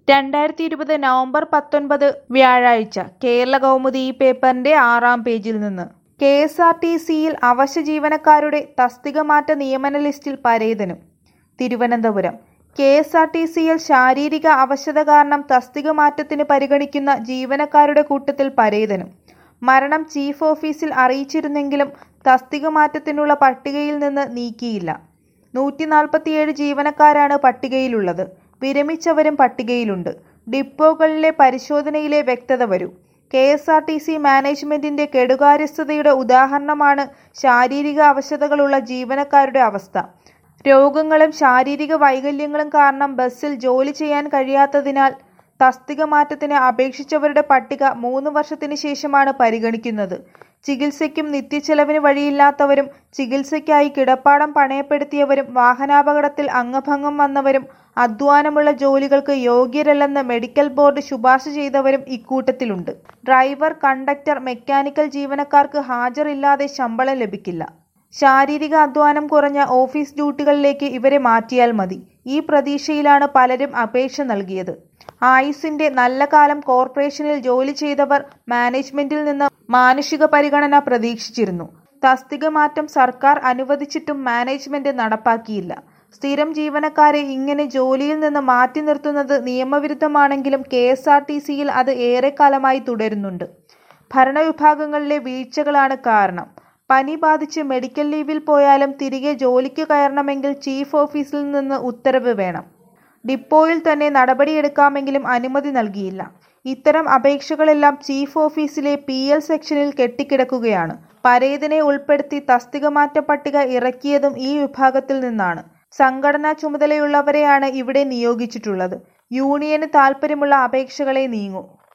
രണ്ടായിരത്തി ഇരുപത് നവംബർ പത്തൊൻപത് വ്യാഴാഴ്ച കേരള കൗമുദി ഈ പേപ്പറിന്റെ ആറാം പേജിൽ നിന്ന് കെ എസ് ആർ ടി സിയിൽ അവശ്യ ജീവനക്കാരുടെ തസ്തികമാറ്റ നിയമന ലിസ്റ്റിൽ പരേതനും Thiruvananthapuram K S R T സിയിൽ ശാരീരിക അവശത കാരണം തസ്തിക മാറ്റത്തിന് പരിഗണിക്കുന്ന ജീവനക്കാരുടെ കൂട്ടത്തിൽ പരേതനും മരണം ചീഫ് ഓഫീസിൽ അറിയിച്ചിരുന്നെങ്കിലും തസ്തിക മാറ്റത്തിനുള്ള പട്ടികയിൽ നിന്ന് നീക്കിയില്ല നൂറ്റി നാൽപ്പത്തിയേഴ് ജീവനക്കാരാണ് പട്ടികയിലുള്ളത് വിരമിച്ചവരും പട്ടികയിലുണ്ട് ഡിപ്പോകളിലെ പരിശോധനയിലെ വ്യക്തത വരൂ K S R T C മാനേജ്മെന്റിന്റെ കെടുകാര്യസ്ഥതയുടെ ഉദാഹരണമാണ് ശാരീരിക അവശതകളുള്ള ജീവനക്കാരുടെ അവസ്ഥ രോഗങ്ങളും ശാരീരിക വൈകല്യങ്ങളും കാരണം ബസ്സിൽ ജോലി ചെയ്യാൻ കഴിയാത്തതിനാൽ തസ്തിക മാറ്റത്തിന് അപേക്ഷിച്ചവരുടെ പട്ടിക മൂന്ന് വർഷത്തിന് ശേഷമാണ് പരിഗണിക്കുന്നത് ചികിത്സയ്ക്കും നിത്യച്ചെലവിന് വഴിയില്ലാത്തവരും ചികിത്സയ്ക്കായി കിടപ്പാടം പണയപ്പെടുത്തിയവരും വാഹനാപകടത്തിൽ അംഗഭംഗം വന്നവരും അധ്വാനമുള്ള ജോലികൾക്ക് യോഗ്യരല്ലെന്ന് മെഡിക്കൽ ബോർഡ് ശുപാർശ ചെയ്തവരും ഇക്കൂട്ടത്തിലുണ്ട് ഡ്രൈവർ കണ്ടക്ടർ മെക്കാനിക്കൽ ജീവനക്കാർക്ക് ഹാജറില്ലാതെ ശമ്പളം ലഭിക്കില്ല ശാരീരിക അധ്വാനം കുറഞ്ഞ ഓഫീസ് ഡ്യൂട്ടികളിലേക്ക് ഇവരെ മാറ്റിയാൽ മതി ഈ പ്രതീക്ഷയിലാണ് പലരും അപേക്ഷ നൽകിയത് ആയുസിന്റെ നല്ല കാലം കോർപ്പറേഷനിൽ ജോലി ചെയ്തവർ മാനേജ്മെന്റിൽ നിന്ന് മാനുഷിക പരിഗണന പ്രതീക്ഷിച്ചിരുന്നു തസ്തിക മാറ്റം സർക്കാർ അനുവദിച്ചിട്ടും മാനേജ്മെന്റ് നടപ്പാക്കിയില്ല സ്ഥിരം ജീവനക്കാരെ ഇങ്ങനെ ജോലിയിൽ നിന്ന് മാറ്റി നിർത്തുന്നത് നിയമവിരുദ്ധമാണെങ്കിലും കെ എസ് ആർ ടി സിയിൽ അത് ഏറെക്കാലമായി തുടരുന്നുണ്ട് ഭരണവിഭാഗങ്ങളിലെ വീഴ്ചകളാണ് കാരണം പനി ബാധിച്ച് മെഡിക്കൽ ലീവിൽ പോയാലും തിരികെ ജോലിക്ക് കയറണമെങ്കിൽ ചീഫ് ഓഫീസിൽ നിന്ന് ഉത്തരവ് വേണം ഡിപ്പോയിൽ തന്നെ നടപടിയെടുക്കാമെങ്കിലും അനുമതി നൽകിയില്ല ഇത്തരം അപേക്ഷകളെല്ലാം ചീഫ് ഓഫീസിലെ പി എൽ സെക്ഷനിൽ കെട്ടിക്കിടക്കുകയാണ് പരേതനെ ഉൾപ്പെടുത്തി തസ്തികമാറ്റ പട്ടിക ഇറക്കിയതും ഈ വിഭാഗത്തിൽ നിന്നാണ് സംഘടനാ ചുമതലയുള്ളവരെയാണ് ഇവിടെ നിയോഗിച്ചിട്ടുള്ളത് യൂണിയന് താൽപ്പര്യമുള്ള അപേക്ഷകളെ നീങ്ങൂ